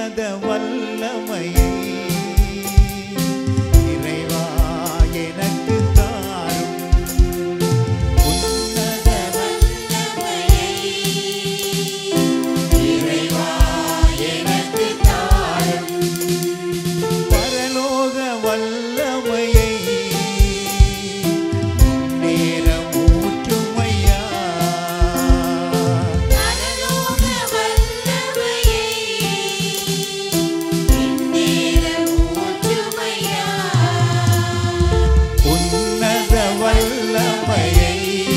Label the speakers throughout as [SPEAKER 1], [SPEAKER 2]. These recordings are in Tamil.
[SPEAKER 1] உன்னத வல்லமையை இறைவா எனக்கு தாரும் உன்னத வல்லமையை இறைவா எனக்கு தாரும் பரலோக வல்லமையை நேரம் ஊற்றுமையா
[SPEAKER 2] பரலோக வல்லமையை இந்நேரம் ஊற்றுமையா.
[SPEAKER 1] உன்னத வல்லமையை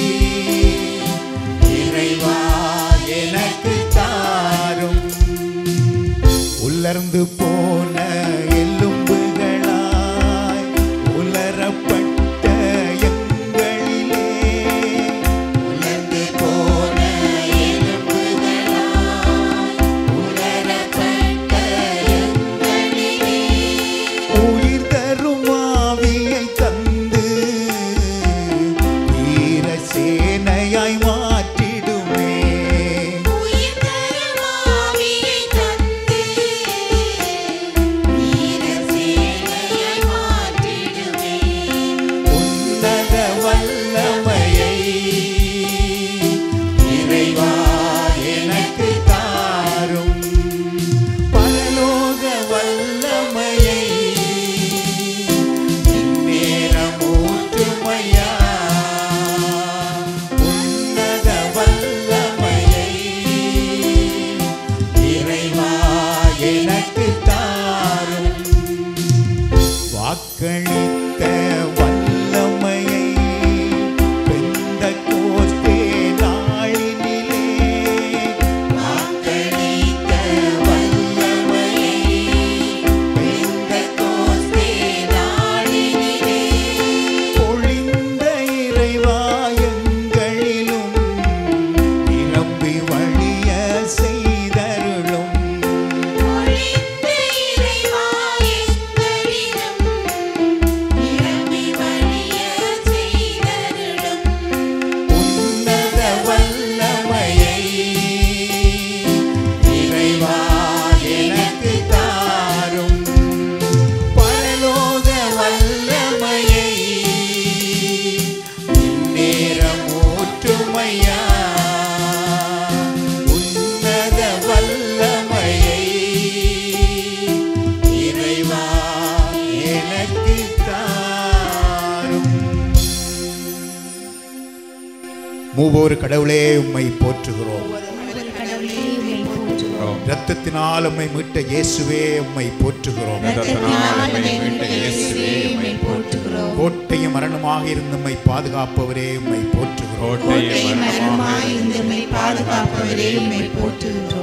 [SPEAKER 1] இறைவா எனக்கு தாரும் உலர்ந்து போன எலும்புகளாய் உலரப்பட்ட எங்களிலே உலர்ந்து போன
[SPEAKER 2] உணரப்பட்ட எங்களிலே
[SPEAKER 1] உயிர் தரும் ஆவியை தந்து வீர சேனையாய் மாற்றிடுமே
[SPEAKER 2] உயிர் தரும் ஆவியை தந்து வீர சேனையாய் மாற்றிடுமே.
[SPEAKER 1] உன்னத வல்லமையை இறைவா எனக்கு தாரும் பரலோக வல்லமையை இந்நேரம் ஊற்றுமையா உன்னத வல்லமையை இறைவா எனக்கு தாரும் வாக்களித்த வல்லமையை பெந்த கோஸ்தே நாளினிலே வாக்களித்த வல்லமையை பெந்த கோஸ்தே நாளினிலே பொழிந்த இறைவா எங்களிலும் நிரம்பி வழிய செய்தருளும்
[SPEAKER 2] பொழிந்த இறைவா எங்களிடம் நிரம்பி வழியச் செய்தருளும்.
[SPEAKER 1] உன்னத வல்லமையை இறைவா எனக்கு தாரும் பரலோக வல்லமையை இந்நேரம் ஊற்றுமையா உன்னத வல்லமையை இறைவா எனக்கு தாரும் மூவோரு கடவுளே உம்மை போற்றுகிறோம்
[SPEAKER 3] கடவுளே உம்மை போற்றுகிறோம்
[SPEAKER 1] இரத்தத்தினால் உம்மை மீட்ட இயேசுவே உம்மை போற்றுகிறோம்
[SPEAKER 3] இரத்தத்தினால் உம்மை மீட்ட இயேசுவே உம்மை போற்றுகிறோம்
[SPEAKER 1] கோட்டையும் மரணமாக இருந்து உம்மை பாதுகாப்பவரே உம்மை போற்றுகிறோம்
[SPEAKER 3] கோட்டை மரமாய் இருந்து உம்மை பாதுகாப்பவரே உம்மை போற்றுகிறோம்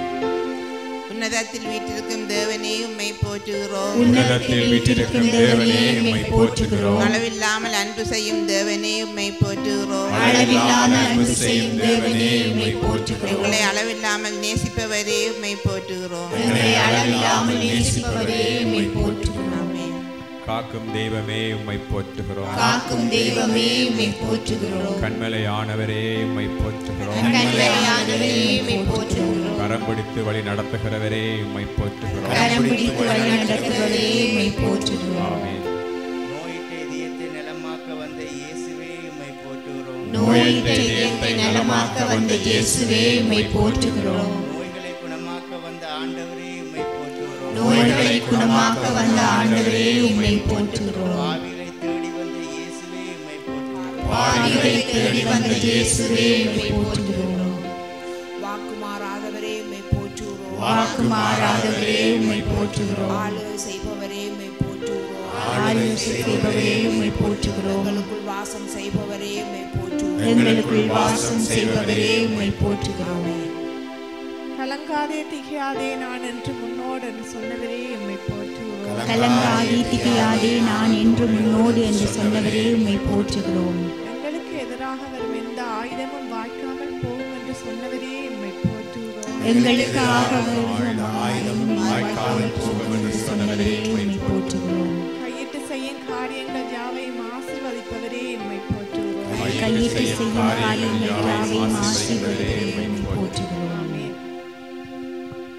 [SPEAKER 4] உன்னதத்தில் வீட்டிற்கும் தேவனே உம்மை போற்றுகிறோம்
[SPEAKER 3] உன்னதத்தில் வீற்றிருக்கும் தேவனே உம்மை போற்றுகிறோம்
[SPEAKER 4] அளவில்லாமல் அன்பு செய்யும் தேவனே உம்மை போற்றுகிறோம்
[SPEAKER 3] அளவில்லாமல் அன்பு செய்யும் தேவனே உம்மை போற்றுகிறோம்
[SPEAKER 4] எங்களை அளவில்லாமல் நேசிப்பவரே உம்மை போற்றுகிறோம்
[SPEAKER 3] எங்களை அளவில்லாமல் நேசிப்பவரே உம்மை போற்றுகிறோம்
[SPEAKER 4] ஆமென்.
[SPEAKER 5] காக்கும் தெய்வமே உம்மை போற்றுகிறோம்
[SPEAKER 3] காக்கும் தெய்வமே உம்மை போற்றுகிறோம்
[SPEAKER 5] கண்மலையானவரே உம்மை போற்றுகிறோம்
[SPEAKER 3] கண்மலையானவரே உம்மை போற்றுகிறோம்
[SPEAKER 5] கரம் பிடித்து வழி நடத்துகிறவரே உம்மை போற்றுகிறோம்
[SPEAKER 3] கரம் பிடித்து வழி நடத்துவதே உம்மை போற்றுகிறோம்
[SPEAKER 5] ஆமென்
[SPEAKER 6] நோயிட்ட இதயத்தை நலமாக்க வந்த இயேசுவே உம்மை போற்றுகிறோம்
[SPEAKER 3] நோயிட்ட இதயத்தை நலமாக்க வந்த இயேசுவே உம்மை போற்றுகிறோம்
[SPEAKER 6] நோய்களை குணமாக்க வந்த ஆண்டவரே உம்மை போற்றுகிறோம்
[SPEAKER 3] நோய்களை குணமாக்க வந்த ஆண்டவரே உம்மை போற்றுகிறோம்
[SPEAKER 6] பாவிகளை தேடி வந்த இயேசுவே உம்மை போற்றுகிறோம்
[SPEAKER 3] பாவிகளை தேடி வந்த இயேசுவே உம்மை போற்றுகிறோம்
[SPEAKER 7] வாக்கு மாறாதவரே உம்மை போற்றுகிறோம்
[SPEAKER 3] வாக்கு மாறாதவரே உம்மை போற்றுகிறோம்
[SPEAKER 7] ஆளுகை செய்பவரே உம்மை போற்றுகிறோம்
[SPEAKER 3] ஆளுகை செய்பவரே உம்மை போற்றுகிறோம்
[SPEAKER 7] எங்களுக்குள் வாசம் செய்பவரே உம்மை போற்றுகிறோம்
[SPEAKER 3] எங்களுக்குள் வாசம் செய்பவரே உம்மை போற்றுகிறோம்
[SPEAKER 8] கலங்காதே திகையாதே நான் என்று முன்னோடு என்று சொன்னவரே எம்மை போற்றுகிறோம்
[SPEAKER 3] கலங்காதே திகையாதே நான் என்று முன்னோடு என்று சொன்னவரே உம்மை போற்றுகிறோம்
[SPEAKER 8] எங்களுக்கு எதிராக வரும் எந்த ஆயுதமும் வாய்க்காமல் போகும் என்று சொன்னவரே எம்மை போற்றுகிறோம்
[SPEAKER 3] எங்களுக்காக வரும் ஆயுதம் வாய்க்காமல் போகும் என்று சொன்னவரே உம்மை போற்றுகிறோம்
[SPEAKER 8] கையிட்டு செய்யும் காரியங்கள் யாவையும் ஆசீர்வதிப்பவரே எம்மை போற்றுகிறோம்
[SPEAKER 3] கையிட்டு செய்யும் காரியங்கள் யாவையும் ஆசீர்வதிப்பவரே உம்மை போற்றுகிறோம்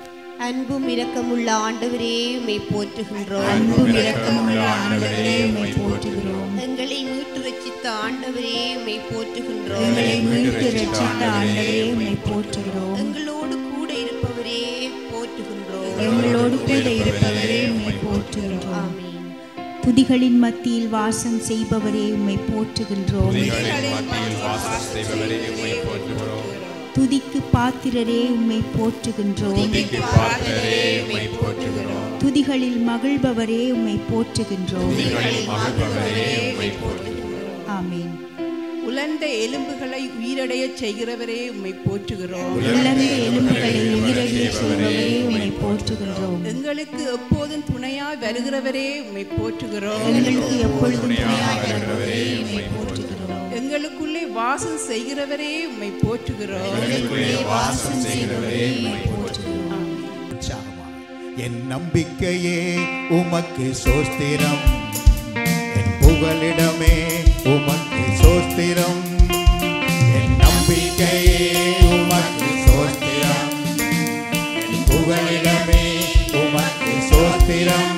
[SPEAKER 2] அன்பும் இரக்கமுள்ள ஆண்டவரே உம்மை போற்றுகின்றோம்
[SPEAKER 3] அன்பும் இரக்கமுள்ள ஆண்டவரே உம்மை போற்றுகிறோம்
[SPEAKER 2] எங்களை மீட்டு ரட்சித்த ஆண்டவரே உம்மை போற்றுகின்றோம்
[SPEAKER 3] எங்களை மீட்டு ரட்சித்த ஆண்டவரே உம்மை போற்றுகிறோம்
[SPEAKER 2] எங்களோடு கூட இருப்பவரே போற்றுகின்றோம்
[SPEAKER 3] எங்களோடு கூட இருப்பவரே உம்மை போற்றுகிறோம்
[SPEAKER 2] ஆமென்
[SPEAKER 3] துதிகளின் மத்தியில் வாசம் செய்பவரே உம்மை போற்றுகின்றோம்
[SPEAKER 5] துதிகளின் மத்தியில் வாசம் செய்பவரே உம்மை போற்றுகிறோம்
[SPEAKER 3] துதிக்கு பாத்திரரே உம்மை போற்றுகின்றோம்
[SPEAKER 5] துதிக்கு பாத்திரரே உம்மை போற்றுகிறோம்
[SPEAKER 3] துதிகளில் மகிழ்பவரே உம்மை போற்றுகின்றோம்
[SPEAKER 5] துதிகளில் மகிழ்பவரே உம்மை போற்றுகிறோம்
[SPEAKER 3] ஆமென்
[SPEAKER 7] உலர்ந்த எலும்புகளை உயிரடையச் செய்கிறவரே உம்மை போற்றுகிறோம்
[SPEAKER 3] இழந்த எலும்புகளை உயிரடிய செய்பவரே உம்மை போற்றுகின்றோம்
[SPEAKER 7] எங்களுக்கு எப்போதும் துணையாய் வருகிறவரே உம்மை போற்றுகிறோம்
[SPEAKER 3] எங்களுக்கு எப்பொழுதும்
[SPEAKER 5] துணையாக
[SPEAKER 3] துணையாக
[SPEAKER 5] வருகிறவரே
[SPEAKER 3] வருகிறவரே
[SPEAKER 5] உம்மை
[SPEAKER 3] உம்மை போற்றுகிறோம்
[SPEAKER 7] எங்களுக்குள்ளே வாசம் செய்கிறவரே உம்மை போற்றுகிறோம்
[SPEAKER 5] எங்களுக்குள்ளே வாசம் செய்கிறவரே உம்மை போற்றுகிறோம்
[SPEAKER 1] உற்சாகமாக. என் நம்பிக்கையே உமக்கு சோஸ்திரம் என் புகலிடமே உமக்கு சோஸ்திரம் என் நம்பிக்கையே உமக்கு சோஸ்திரம் என் புகலிடமே உமக்கு சோஸ்திரம்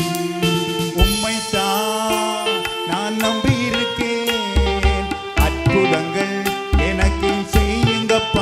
[SPEAKER 1] உம்மைத்தான் நான் நம்பி இருக்கேன் அற்புதங்கள் எனக்கு செய்யுங்கப்பா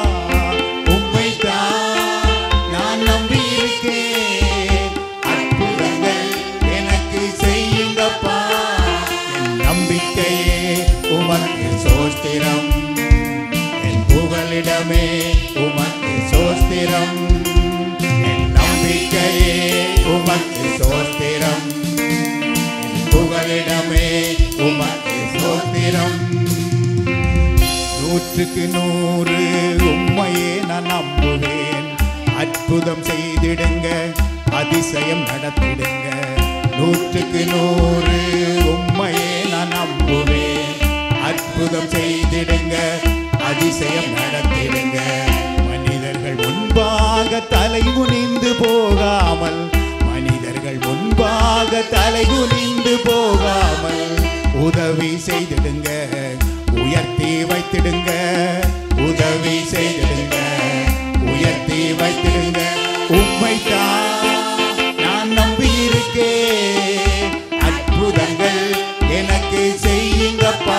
[SPEAKER 1] உம்மைத்தான் நான் நம்பி இருக்கேன் அற்புதங்கள் எனக்கு செய்யுங்கப்பா என் நம்பிக்கையே உமக்கு சோஸ்திரம் என் புகலிடமே உமக்கு சோஸ்திரம் என் நம்பிக்கையே உமக்கு சோஸ்திரம் என் புகலிடமே உமக்கு சோஸ்திரம் நூற்றுக்கு நூறு உம்மையே நான் நம்புவேன் அற்புதம் செய்திடுங்க அதிசயம் நடத்திடுங்க நூற்றுக்கு நூறு உம்மையே நான் நம்புவேன் அற்புதம் செய்திடுங்க அதிசயம் நடத்திடுங்க மனிதர்கள் முன்பாக தலை குனிந்து போகாமல் மனிதர்கள் முன்பாக தலை குனிந்து போகாமல் உதவி செய்திடுங்க உயர்த்தி வைத்திடுங்க உதவி செய்திடுங்க உயர்த்தி வைத்திடுங்க உம்மைத்தான் நான் நம்பி இருக்கேன் அற்புதங்கள் எனக்கு செய்யுங்கப்பா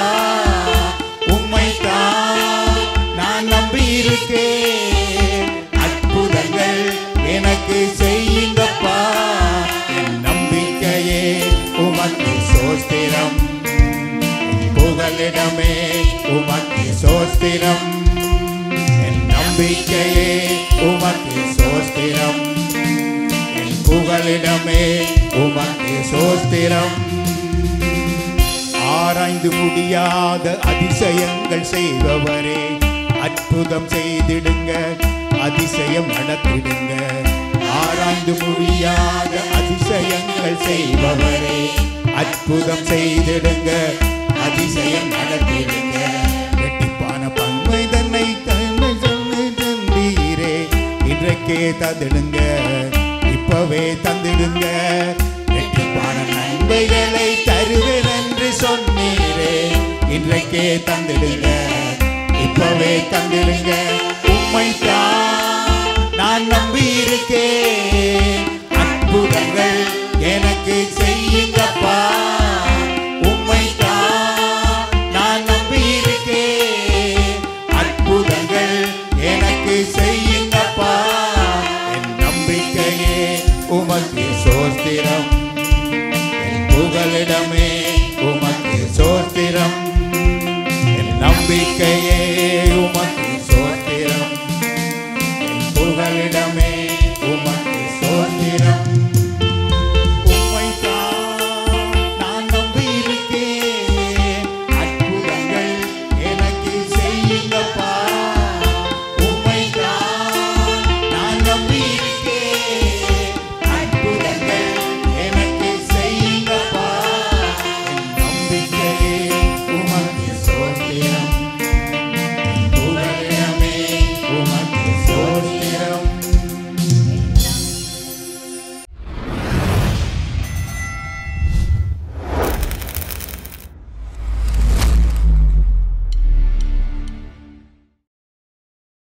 [SPEAKER 1] உம்மைத்தான் நான் நம்பி இருக்கேன் அற்புதங்கள் எனக்கு செய்யுங்கப்பா என் நம்பிக்கையே உமக்கு சோஸ்திரம் புகலிடமே உமக்கு சோஸ்திரம் என் நம்பிக்கையே உமக்கு சோஸ்திரம் என் புகலிடமே உமக்கு சோஸ்திரம் ஆராய்ந்து முடியாத அதிசயங்கள் செய்பவரே அற்புதம் செய்திடுங்க அதிசயம் நடத்திடுங்க ஆராய்ந்து முடியாத அதிசயங்கள் செய்பவரே அற்புதம் செய்திடுங்க அதிசயம் நடத்திடுங்க ரெட்டிப்பான பன்மை தன்னை தன்னை சொல்லி தந்தீரே இன்றைக்கே தந்திடுங்க இப்பவே தந்திடுங்க ரெட்டிப்பான நன்மைகளை தருவேன் என்று சொன்னீரே இன்றைக்கே தந்திடுங்க இப்பவே தந்திடுங்க உம்மைத்தான் நான் நம்பி இருக்கேன் அற்புதங்கள் எனக்கு செய்யுங்கப்பா உம்மைத்தான் நான் நம்பி இருக்கேன் அற்புதங்கள் எனக்கு செய்யுங்கப்பா என் நம்பிக்கையே உமக்கு சோஸ்திரம் என் புகலிடமே உமக்கு சோஸ்திரம் என் நம்பிக்கையே உமக்கு சோஸ்திரம் என் புகலிடமே